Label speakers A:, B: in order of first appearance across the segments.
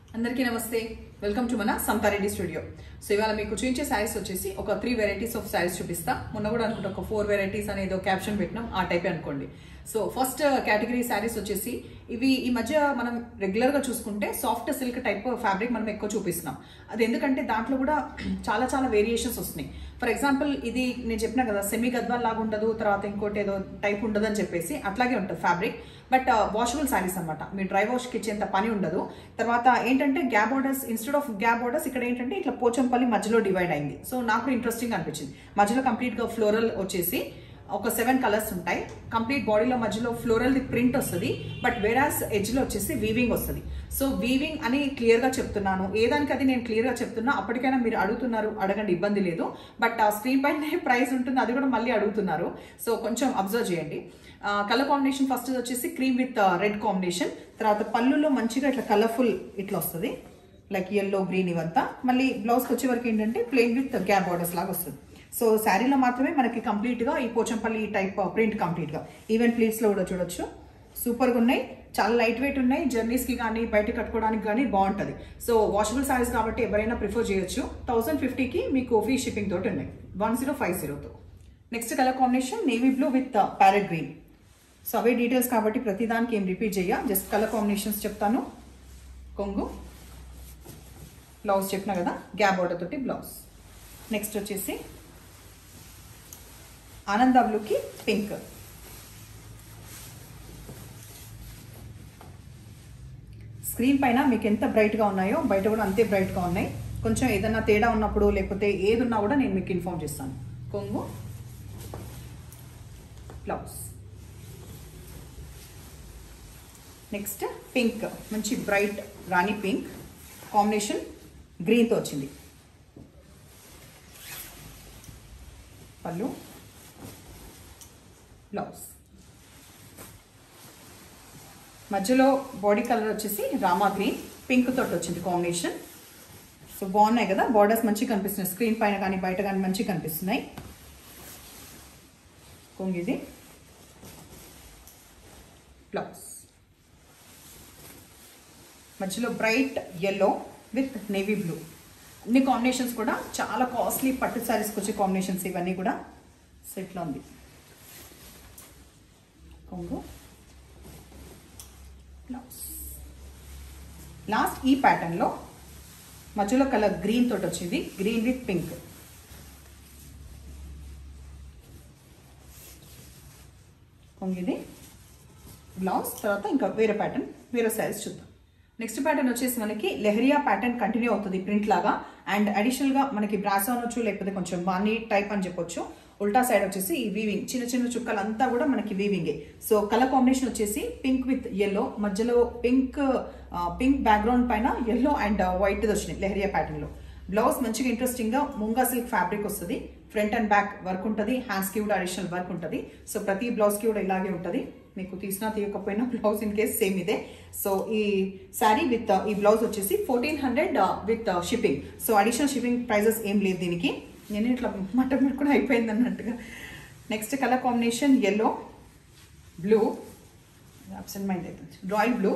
A: అందరికీ నమస్తే welcome to మన సంతారెడ్డి స్టూడియో సో ఇవాళ మీకు చూపించే శారీస్ వచ్చేసి ఒక త్రీ వెరైటీస్ ఆఫ్ శారీస్ చూపిస్తా మొన్న కూడా అనుకుంటా ఒక ఫోర్ వెరైటీస్ అనేది ఒక క్యాప్షన్ పెట్టినాం ఆ టైప్ అనుకోండి సో ఫస్ట్ కేటగిరీ శారీస్ వచ్చేసి ఇవి ఈ మధ్య మనం రెగ్యులర్ గా చూసుకుంటే సాఫ్ట్ సిల్క్ టైప్ ఫ్యాబ్రిక్ మనం ఎక్కువ చూపిస్తున్నాం అది ఎందుకంటే దాంట్లో కూడా చాలా చాలా వేరియేషన్స్ వస్తున్నాయి ఫర్ ఎగ్జాంపుల్ ఇది నేను చెప్పిన కదా సెమీ గద్వాల్ లాగా ఉండదు తర్వాత ఇంకోటి ఏదో టైప్ ఉండదు అని చెప్పేసి అట్లాగే ఉంటుంది ఫ్యాబ్రిక్ బట్ వాషబుల్ శారీస్ అనమాట మీరు డ్రై వాష్కి ఇచ్చేంత పని ఉండదు తర్వాత ఏంటంటే gap orders instead of gap orders ఇక్కడ ఏంటంటే ఇట్లా పోచంపల్లి మధ్యలో డివైడ్ అయింది సో నాకు ఇంట్రెస్టింగ్ అనిపించింది మధ్యలో కంప్లీట్గా ఫ్లోరల్ వచ్చేసి ఒక సెవెన్ కలర్స్ ఉంటాయి కంప్లీట్ బాడీలో మధ్యలో ఫ్లోరల్ ది ప్రింట్ వస్తుంది బట్ వేరాస్ ఎడ్జ్లో వచ్చేసి వీవింగ్ వస్తుంది సో వీవింగ్ అని క్లియర్గా చెప్తున్నాను ఏదానికి అది నేను క్లియర్గా చెప్తున్నా అప్పటికైనా మీరు అడుగుతున్నారు అడగండి ఇబ్బంది లేదు బట్ ఆ స్క్రీన్ పైన ప్రైస్ ఉంటుంది అది కూడా మళ్ళీ అడుగుతున్నారు సో కొంచెం అబ్జర్వ్ చేయండి కలర్ కాంబినేషన్ ఫస్ట్ వచ్చేసి క్రీమ్ విత్ రెడ్ కాంబినేషన్ తర్వాత పళ్ళులో మంచిగా ఇట్లా కలర్ఫుల్ ఇట్లా వస్తుంది లైక్ ఎల్లో గ్రీన్ ఇవంతా మళ్ళీ బ్లౌజ్కి వచ్చే వరకు ఏంటంటే ప్లెయిన్ విత్ గ్యాప్ బార్డర్స్ లాగా వస్తుంది సో శారీలో మాత్రమే మనకి కంప్లీట్గా ఈ పోచంపల్లి టైప్ ప్రింట్ కంప్లీట్గా ఈవెన్ ప్లీట్స్లో కూడా చూడొచ్చు సూపర్గా ఉన్నాయి చాలా లైట్ వెయిట్ ఉన్నాయి జర్నీస్కి కానీ బయట కట్టుకోవడానికి కానీ బాగుంటుంది సో వాషబుల్ శారీస్ కాబట్టి ఎవరైనా ప్రిఫర్ చేయొచ్చు థౌసండ్ ఫిఫ్టీకి మీకు ఫ్రీ షిప్పింగ్ తోటి ఉన్నాయి వన్ జీరో ఫైవ్ జీరోతో next colour combination navy blue with parrot green so అవే డీటెయిల్స్ కాబట్టి ప్రతిదానికి ఏం రిపీట్ చేయ జస్ట్ కలర్ కాంబినేషన్స్ చెప్తాను కొంగు బ్లౌజ్ చెప్పిన కదా గ్యాప్ బార్డర్ తోటి బ్లౌజ్ నెక్స్ట్ వచ్చేసి ఆనంద బ్లూకి పింక్ స్క్రీన్ పైన మీకు ఎంత బ్రైట్గా ఉన్నాయో బయట కూడా అంతే బ్రైట్గా ఉన్నాయి కొంచెం ఏదన్నా తేడా ఉన్నప్పుడు లేకపోతే ఏది ఉన్నా కూడా నేను మీకు ఇన్ఫామ్ చేస్తాను కొంగు బ్లౌజ్ నెక్స్ట్ పింక్ మంచి బ్రైట్ రాణి పింక్ కాంబినేషన్ గ్రీన్తో వచ్చింది పళ్ళు బ్లౌజ్ మధ్యలో బాడీ కలర్ వచ్చేసి రామా గ్రీన్ పింక్ తోటి వచ్చింది కాంబినేషన్ సో బాగున్నాయి కదా బార్డర్స్ మంచిగా కనిపిస్తున్నాయి స్క్రీన్ పైన కానీ బయట కానీ మంచిగా కనిపిస్తున్నాయి కొంగిది బ్లౌజ్ మధ్యలో bright yellow with navy blue అన్ని కాంబినేషన్స్ కూడా చాలా కాస్ట్లీ పట్టు శారీస్కి వచ్చే కాంబినేషన్స్ ఇవన్నీ కూడా సో ఇట్లా ఉంది కొంగు బ్లౌజ్ లాస్ట్ ఈ ప్యాటర్న్లో మధ్యలో కలర్ గ్రీన్ తోటి వచ్చింది గ్రీన్ విత్ పింక్ కొంగిది బ్లౌజ్ తర్వాత ఇంకా వేరే ప్యాటర్న్ వేరే సైజ్ చూద్దాం నెక్స్ట్ ప్యాటర్న్ వచ్చేసి మనకి లెహరియా ప్యాటర్న్ కంటిన్యూ అవుతుంది ప్రింట్ లాగా అండ్ అడిషనల్గా మనకి బ్రాస్ అనొచ్చు లేకపోతే కొంచెం బానీ టైప్ అని చెప్పొచ్చు ఉల్టా సైడ్ వచ్చేసి ఈ వీవింగ్ చిన్న చిన్న చుక్కలు అంతా కూడా మనకి వీవింగే సో కలర్ కాంబినేషన్ వచ్చేసి పింక్ విత్ ఎల్లో మధ్యలో పింక్ పింక్ బ్యాక్గ్రౌండ్ పైన ఎల్లో అండ్ వైట్ వచ్చినాయి లెహరియా ప్యాటర్న్లో బ్లౌజ్ మంచిగా ఇంట్రెస్టింగ్గా ముంగా సిల్క్ ఫ్యాబ్రిక్ వస్తుంది ఫ్రంట్ అండ్ బ్యాక్ వర్క్ ఉంటుంది హ్యాండ్స్కి కూడా అడిషనల్ వర్క్ ఉంటుంది సో ప్రతి బ్లౌజ్కి కూడా ఇలాగే ఉంటుంది మీకు తీసినా తీయకపోయినా బ్లౌజ్ ఇన్ కేస్ సేమ్ ఇదే సో ఈ శారీ విత్ ఈ బ్లౌజ్ వచ్చేసి fourteen hundred with shipping so additional shipping prices ఏం లేదు దీనికి నేను ఇట్లా మటన్ కూడా అయిపోయింది అన్నట్టుగా next colour combination yellow blue absent mind అవుతుంది రాయల్ బ్లూ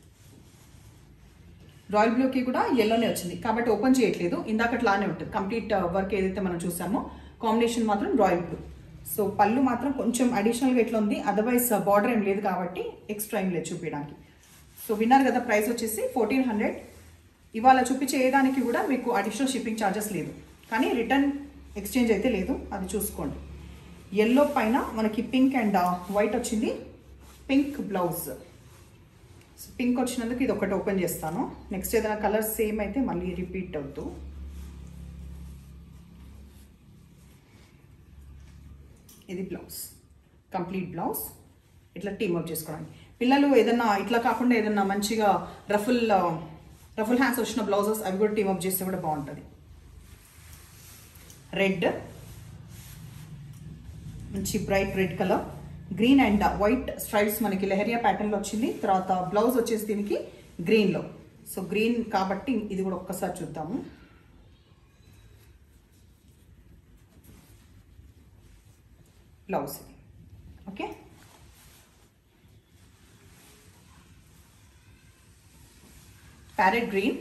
A: రాయల్ బ్లూకి కూడా ఎల్లోనే వచ్చింది కాబట్టి ఓపెన్ చేయట్లేదు ఇందాకట్లానే ఉంటుంది కంప్లీట్ వర్క్ ఏదైతే మనం చూసామో కాంబినేషన్ మాత్రం రాయల్ బ్లూ సో పళ్ళు మాత్రం కొంచెం అడిషనల్గా ఎట్లా ఉంది అదర్వైజ్ బార్డర్ ఏం లేదు కాబట్టి ఎక్స్ట్రా ఏం లేదు చూపించడానికి సో విన్నారు కదా ప్రైస్ వచ్చేసి ఫోర్టీన్ హండ్రెడ్ ఇవాళ చూపించేదానికి కూడా మీకు అడిషనల్ షిప్పింగ్ ఛార్జెస్ లేదు కానీ రిటర్న్ ఎక్స్చేంజ్ అయితే లేదు అది చూసుకోండి ఎల్లో పైన మనకి పింక్ అండ్ వైట్ వచ్చింది పింక్ బ్లౌజ్ పింక్ వచ్చినందుకు ఇది ఒకటి ఓపెన్ చేస్తాను నెక్స్ట్ ఏదైనా కలర్ సేమ్ అయితే మళ్ళీ రిపీట్ అవుతూ ఇది బ్లౌజ్ కంప్లీట్ బ్లౌజ్ ఇట్లా టీమ్ అవుట్ చేసుకోవడానికి పిల్లలు ఏదన్నా ఇట్లా కాకుండా ఏదన్నా మంచిగా రఫుల్ రఫుల్ హ్యాండ్స్ వచ్చిన బ్లౌజెస్ అవి కూడా టీమ్ అప్ చేస్తే కూడా బాగుంటుంది రెడ్ మంచి bright red colour green and white stripes మనకి లెహరియా ప్యాటర్న్లో వచ్చింది తర్వాత బ్లౌజ్ వచ్చేసి దీనికి గ్రీన్లో సో గ్రీన్ కాబట్టి ఇది కూడా ఒక్కసారి చూద్దాము బ్లౌజ్ ఇది ఓకే ప్యారెట్ గ్రీన్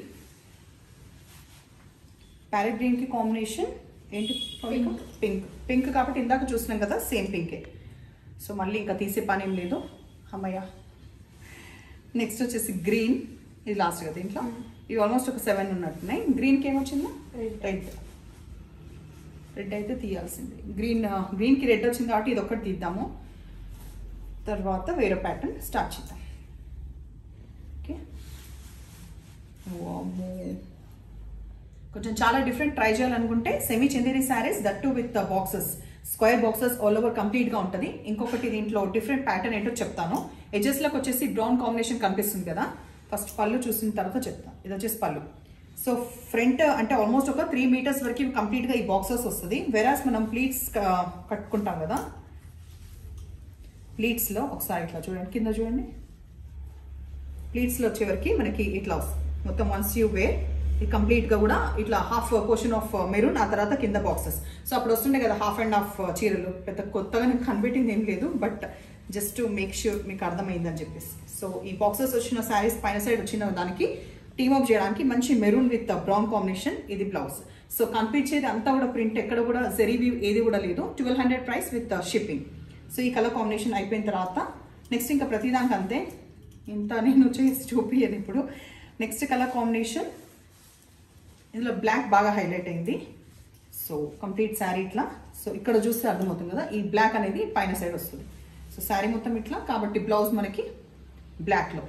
A: ప్యారెట్ గ్రీన్కి కాంబినేషన్ ఏంటి
B: Pink.
A: పింక్ పింక్ కాబట్టి ఇందాక చూసినాం కదా సేమ్ పింకే సో మళ్ళీ ఇంకా తీసే పని ఏం లేదు అమ్మయ్య నెక్స్ట్ వచ్చేసి గ్రీన్ ఇది లాస్ట్ కదా దీంట్లో ఇవి ఆల్మోస్ట్ ఒక సెవెన్ ఉన్నట్టున్నాయి గ్రీన్కి ఏమొచ్చిందా
B: Red.
A: రెడ్ రెడ్ అయితే తీయాల్సింది గ్రీన్ గ్రీన్కి రెడ్ వచ్చింది కాబట్టి ఇది ఒకటి తీద్దాము తర్వాత వేరే ప్యాటర్న్ స్టార్ట్ చేద్దాం ఓకే వామ్మో. కొంచెం చాలా డిఫరెంట్ ట్రై చేయాలనుకుంటే semi Chanderi saris that too with boxes square boxes all over complete గా ఉంటుంది ఇంకొకటి దీంట్లో డిఫరెంట్ ప్యాటర్న్ ఏంటో చెప్తాను ఎడ్జెస్ లకు వచ్చేసి బ్రౌన్ కాంబినేషన్ కనిపిస్తుంది కదా ఫస్ట్ పళ్ళు చూసిన తర్వాత చెప్తాను ఇది వచ్చేసి పళ్ళు సో ఫ్రంట్ అంటే ఆల్మోస్ట్ ఒక త్రీ మీటర్స్ వరకు కంప్లీట్ గా ఈ బాక్సెస్ వస్తుంది వెరాస్ మనం ప్లీట్స్ కట్టుకుంటాం కదా ప్లీట్స్ లో ఒకసారి ఇట్లా చూడండి కింద చూడండి ప్లీట్స్ లో వచ్చేవరకు మనకి ఇట్లా వస్తుంది మొత్తం వన్స్ యూ వేర్ ఇది కంప్లీట్ గా కూడా ఇట్లా హాఫ్ పోర్షన్ ఆఫ్ మెరూన్ ఆ తర్వాత కింద బాక్సెస్ సో అప్పుడు వస్తుండే కదా హాఫ్ అండ్ హాఫ్ చీరలు పెద్ద కొత్తగా నేను కనిపెట్టింది ఏం లేదు but just to make sure మీకు అర్థమైందని చెప్పేసి సో ఈ బాక్సెస్ వచ్చిన శారీస్ పైన సైడ్ వచ్చిన దానికి టీమ్ అప్ చేయడానికి మంచి మెరూన్ విత్ బ్రౌన్ కాంబినేషన్ ఇది బ్లౌజ్ సో కనిపించేది అంతా కూడా ప్రింట్ ఎక్కడ కూడా జెరీవి ఏది కూడా లేదు twelve hundred price with shipping so ఈ కలర్ కాంబినేషన్ అయిపోయిన తర్వాత నెక్స్ట్ ఇంకా ప్రతిదానికి అంతే ఇంత నేను చేసి చూపియను ఇప్పుడు నెక్స్ట్ కలర్ కాంబినేషన్ ఇందులో బ్లాక్ బాగా హైలైట్ అయింది సో కంప్లీట్ శారీ ఇట్లా సో ఇక్కడ చూస్తే అర్థమవుతుంది కదా ఈ బ్లాక్ అనేది పైన సైడ్ వస్తుంది సో శారీ మొత్తం ఇట్లా కాబట్టి బ్లౌజ్ మనకి బ్లాక్లో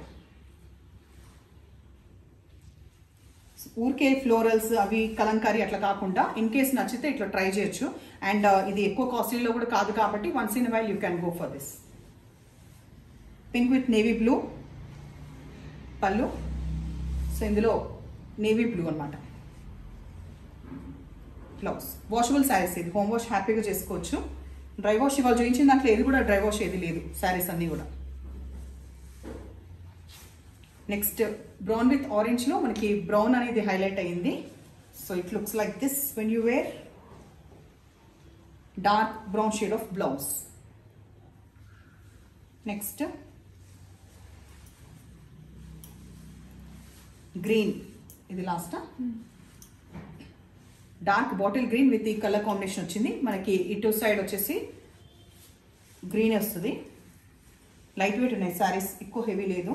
A: ఊరికే ఫ్లోరల్స్ అవి కలంకారీ అట్లా కాకుండా ఇన్ కేస్ నచ్చితే ఇట్లా ట్రై చేయొచ్చు అండ్ ఇది ఎక్కువ కాస్ట్లీలో కూడా కాదు కాబట్టి once in while you can go for this pink with navy blue పళ్ళు సో ఇందులో నేవీ బ్లూ అనమాట బ్లౌజ్ వాషబుల్ శారీస్ ఇది హోమ్ వాష్ హ్యాపీగా చేసుకోవచ్చు డ్రై వాష్ ఇవాళ చూపించిన దాంట్లో ఏది కూడా డ్రై వాష్ ఏది లేదు శారీస్ అన్నీ కూడా నెక్స్ట్ బ్రౌన్ విత్ ఆరెంజ్ లో మనకి బ్రౌన్ అనేది హైలైట్ అయింది so it looks like this when you wear dark brown shade of blouse next green ఇది last dark bottle green with ఈ కలర్ కాంబినేషన్ వచ్చింది మనకి ఇటు సైడ్ వచ్చేసి గ్రీన్ వస్తుంది లైట్ వెయిట్ ఉన్నాయి శారీస్ ఎక్కువ హెవీ లేదు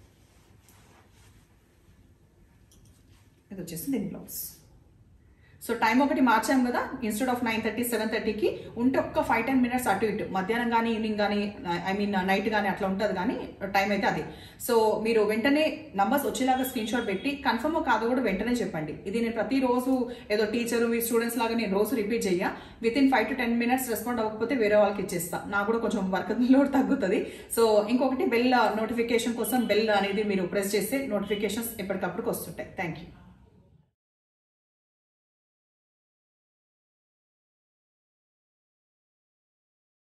A: ఇది వచ్చేసి దీని బ్లౌజ్ సో టైం ఒకటి మార్చాం కదా instead of nine thirty seven థర్టీకి ఉంటే ఒక్క ఫైవ్ టెన్ మినిట్స్ అటు ఇటు మధ్యాహ్నం కానీ ఈవినింగ్ కానీ ఐ మీన్ నైట్ కానీ అట్లా ఉంటుంది కానీ టైం అయితే అది సో మీరు వెంటనే నంబర్స్ వచ్చేలాగా స్క్రీన్ షాట్ పెట్టి కన్ఫర్మ్ కాదో కూడా వెంటనే చెప్పండి ఇది నేను ప్రతిరోజు ఏదో టీచర్ మీ స్టూడెంట్స్ లాగా నేను రోజు రిపీట్ చెయ్య within five to ten minutes respond అవ్వకపోతే వేరే వాళ్ళకి ఇచ్చేస్తా నాకు కూడా కొంచెం వర్క్ లోడ్ తగ్గుతుంది సో ఇంకొకటి బెల్ నోటిఫికేషన్ కోసం బెల్ అనేది మీరు ప్రెస్ చేస్తే నోటిఫికేషన్స్ ఎప్పటికప్పుడు వస్తుంటాయి థ్యాంక్ యూ